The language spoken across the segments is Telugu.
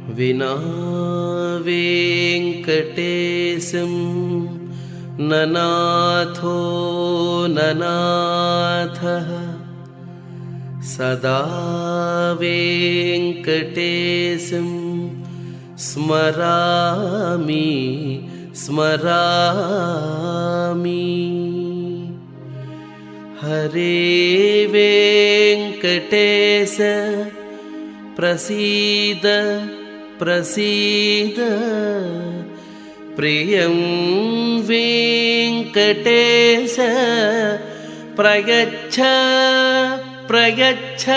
विना वेङ्कटेशं ननाथो ननाथः सदा वेङ्कटेशं स्मरामि स्मरामि हरे वेङ्कटेश प्रसीद प्रसीद प्रियं वेङ्कटेश प्रयच्छ प्रयच्छ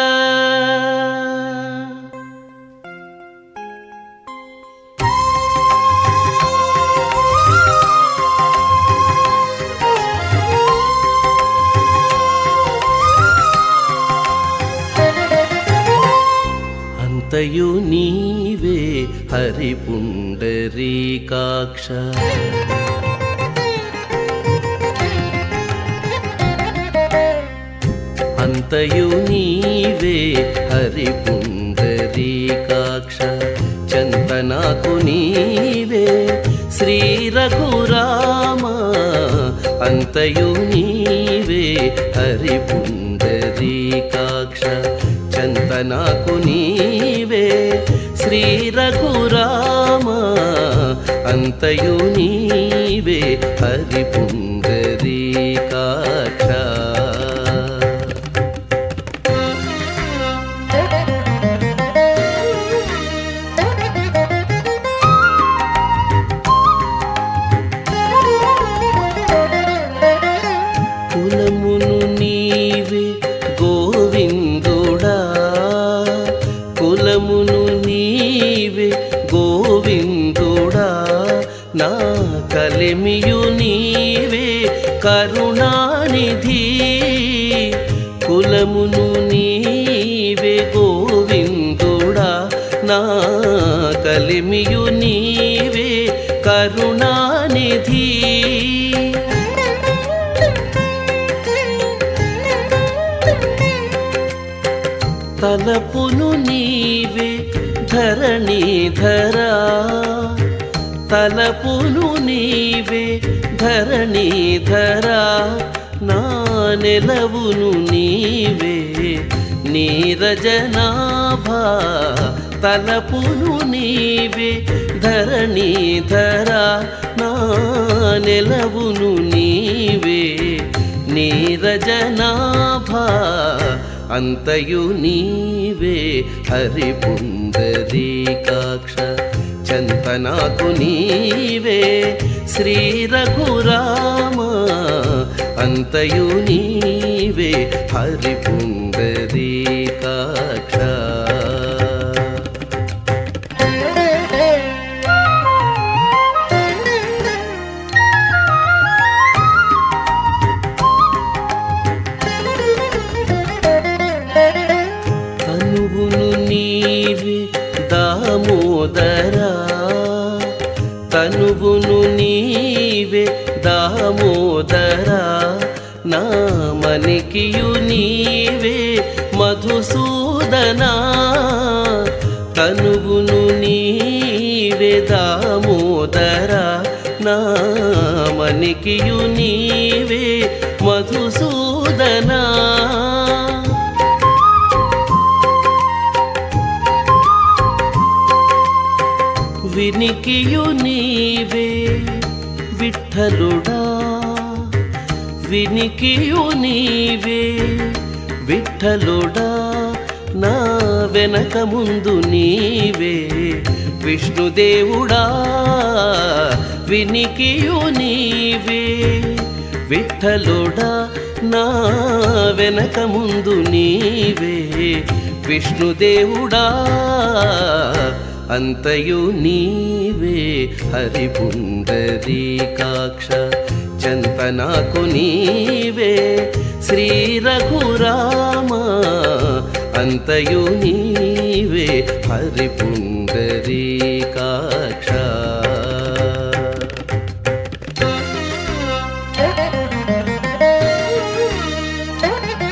అంతయు నీవే హరి పుండరీకాక్ష అంతయు నీవే హరి పుండరీకాక్ష చంతనాకు నీవే శ్రీ రఘురామ అంతయు నీవే హరి పుండరీకాక్ష చంతనాకు నీవే శ్రీ రఘురామ అంతయు నీవే హరి పుండరీకాక్ష కులమును నీవే గోవిందుడా కులమును నీవే గోవిందుడా నా కలిమియు నీవే కరుణానిధి కులమును నీవే గోవిందుడా నా కలిమియు నీవే కరుణానిధి తలపును నీవే ధరణీధరా తలపును నీవే ధరణీధరా నా నెలవును నీవే నీరజనాభా తలపును నీవే ధరణీధరా నా నెలవును నీవే నీరజనాభా అంతయు నీవే హరి పుండరీకాక్ష చంతనాకు నీవే శ్రీ రఘురామ అంతయు నీవే హరి పుండరీకాక్ష తనువును నీవే దామోదరా తనువును నీవే దామోదరా నామనికియు నీవే మధుసూదనా తనువును నీవే దామోదరా నామనికియు నీవే మధుసూదనా వినికియు నీవే విఠలుడా వినికియు నీవే విఠలుడా నా వెనక ముందు నీవే విష్ణుదేవుడా వినికియు నీవే విఠలుడా నా వెనక ముందు నీవే విష్ణుదేవుడా అంతయు నీవే హరి పుండరీకాక్ష చంతనాకు నీవే శ్రీ రఘురామ అంతయు నీవే హరి పుండరీకాక్ష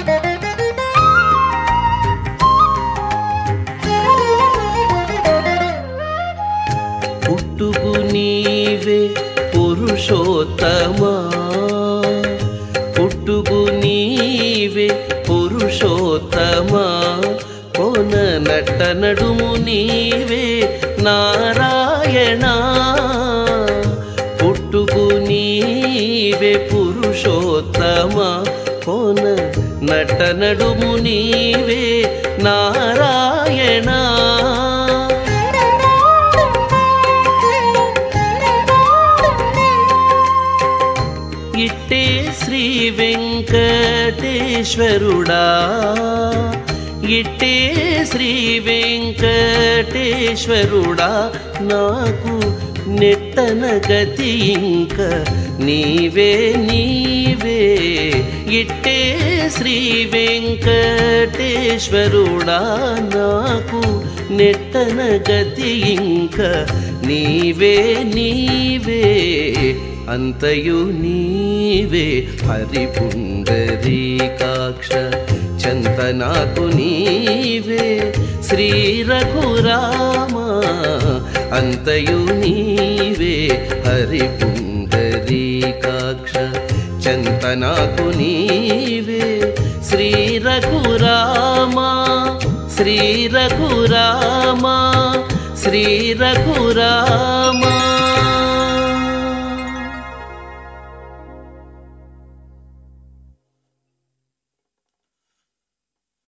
Thank you. పురుషోత్తమా పుట్టుకు నీవే పురుషోత్తమా కోన నట్ట నడుము నీవే నారాయణ పుట్టుకు నీవే పురుషోత్తమా కోన నట్ట నడుము నీవే నారాయణ ఇట్టే శ్రీ వెంకటేశ్వరుడా ఇట్టే శ్రీ వెంకటేశ్వరుడా నాకు నెట్టన గతి ఇంక నీవే నీవే ఇట్టే శ్రీ వెంకటేశ్వరుడా నాకు నెట్టన గతి ఇంక నీవే నీవే అంతయు నీవే హరిపుండరీకాక్ష చంత నాకు నీవే శ్రీ రఘురామ అంతయు నీవే హరిపుండరీకాక్ష చంత నాకు నీవే శ్రీ రఘురామ శ్రీ రఘురామ శ్రీ రఘురామ